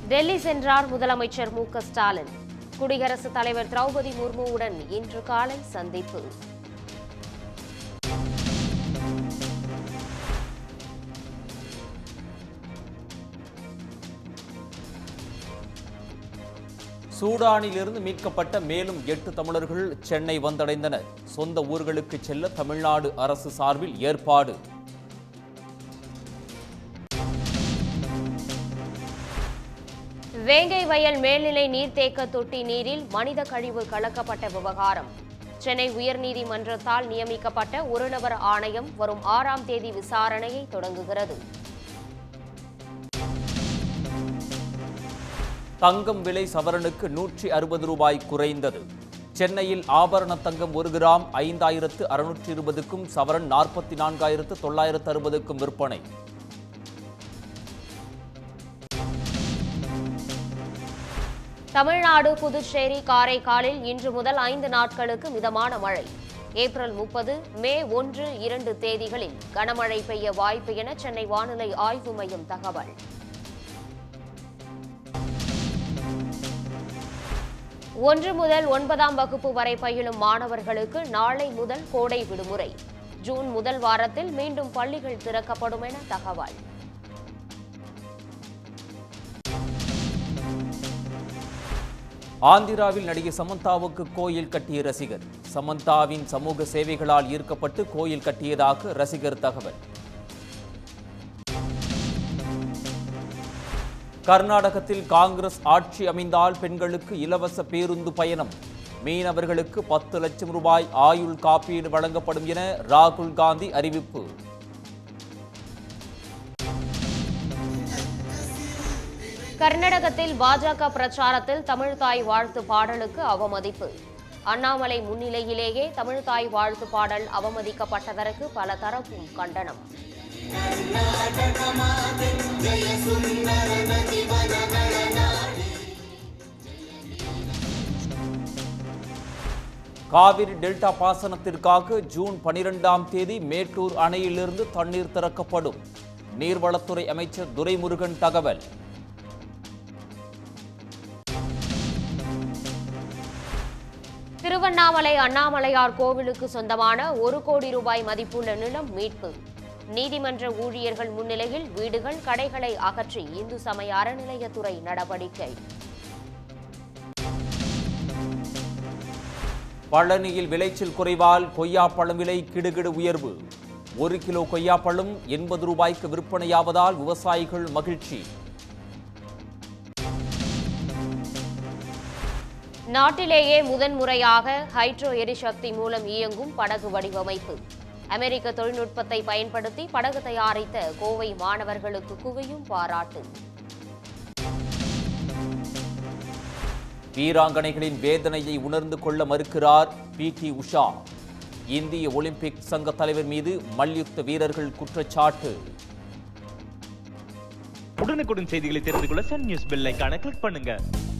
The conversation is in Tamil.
டெல்லி சென்றார் முதலமைச்சர் மு க ஸ்டாலின் குடியரசுத் தலைவர் திரௌபதி முர்முவுடன் இன்று காலை சந்திப்பு சூடானிலிருந்து மீட்கப்பட்ட மேலும் எட்டு தமிழர்கள் சென்னை வந்தடைந்தனர் சொந்த ஊர்களுக்கு செல்ல தமிழ்நாடு அரசு சார்பில் ஏற்பாடு வேங்கை வயல் மேல்நிலை நீர்த்தேக்க தொட்டி நீரில் மனித கழிவு கலக்கப்பட்ட விவகாரம் சென்னை உயர்நீதிமன்றத்தால் நியமிக்கப்பட்ட ஒருநபர் ஆணையம் வரும் ஆறாம் தேதி விசாரணையை தொடங்குகிறது தங்கம் விலை சவரனுக்கு நூற்றி அறுபது ரூபாய் குறைந்தது சென்னையில் ஆபரண தங்கம் ஒரு கிராம் ஐந்தாயிரத்து அறுநூற்றி இருபதுக்கும் சவரன் நாற்பத்தி நான்காயிரத்து தொள்ளாயிரத்து அறுபதுக்கும் விற்பனை தமிழ்நாடு புதுச்சேரி காரைக்காலில் இன்று முதல் ஐந்து நாட்களுக்கு மிதமான மழை ஏப்ரல் முப்பது மே ஒன்று இரண்டு தேதிகளில் கனமழை பெய்ய வாய்ப்பு என சென்னை வானிலை ஆய்வு மையம் தகவல் ஒன்று முதல் ஒன்பதாம் வகுப்பு வரை பயிலும் மாணவர்களுக்கு நாளை முதல் கோடை விடுமுறை ஜூன் முதல் வாரத்தில் மீண்டும் பள்ளிகள் திறக்கப்படும் என தகவல் ஆந்திராவில் நடிகை சமந்தாவுக்கு கோயில் கட்டிய ரசிகர் சமந்தாவின் சமூக சேவைகளால் ஈர்க்கப்பட்டு கோயில் கட்டியதாக ரசிகர் தகவல் கர்நாடகத்தில் காங்கிரஸ் ஆட்சி அமைந்தால் பெண்களுக்கு இலவச பேருந்து பயணம் மீனவர்களுக்கு பத்து லட்சம் ரூபாய் ஆயுள் காப்பீடு வழங்கப்படும் என ராகுல் காந்தி அறிவிப்பு கர்நாடகத்தில் பாஜக பிரச்சாரத்தில் தமிழ்தாய் வாழ்த்து பாடலுக்கு அவமதிப்பு அண்ணாமலை முன்னிலையிலேயே தமிழ்தாய் வாழ்த்து பாடல் அவமதிக்கப்பட்டதற்கு பல தரப்பும் கண்டனம் காவிரி டெல்டா பாசனத்திற்காக ஜூன் பனிரெண்டாம் தேதி மேட்டூர் அணையிலிருந்து தண்ணீர் திறக்கப்படும் நீர்வளத்துறை அமைச்சர் துரைமுருகன் தகவல் திருவண்ணாமலை அண்ணாமலையார் கோவிலுக்கு சொந்தமான ஒரு கோடி ரூபாய் மதிப்புள்ள நிலம் மீட்பு நீதிமன்ற ஊழியர்கள் முன்னிலையில் வீடுகள் கடைகளை அகற்றி இந்து சமய அறநிலையத்துறை நடவடிக்கை பழனியில் விளைச்சல் குறைவால் கொய்யாப்பழம் விலை கிடுகிடு உயர்வு ஒரு கிலோ கொய்யாப்பழம் எண்பது ரூபாய்க்கு விற்பனையாவதால் விவசாயிகள் மகிழ்ச்சி நாட்டிலேயே முதன்முறையாக ஹைட்ரோ எரிசக்தி மூலம் இயங்கும் படகு வடிவமைப்பு அமெரிக்க தொழில்நுட்பத்தை பயன்படுத்தி படகு தயாரித்த கோவை மாணவர்களுக்கு குவியும் பாராட்டு வீராங்கனைகளின் வேதனையை உணர்ந்து கொள்ள மறுக்கிறார் பி டி உஷா இந்திய ஒலிம்பிக் சங்க தலைவர் மீது மல்யுத்த வீரர்கள் குற்றச்சாட்டு உடனுக்குடன் செய்திகளை தெரிந்து கொள்ள சன் நியூஸ் பெல் ஐகானை கிளிக் பண்ணுங்க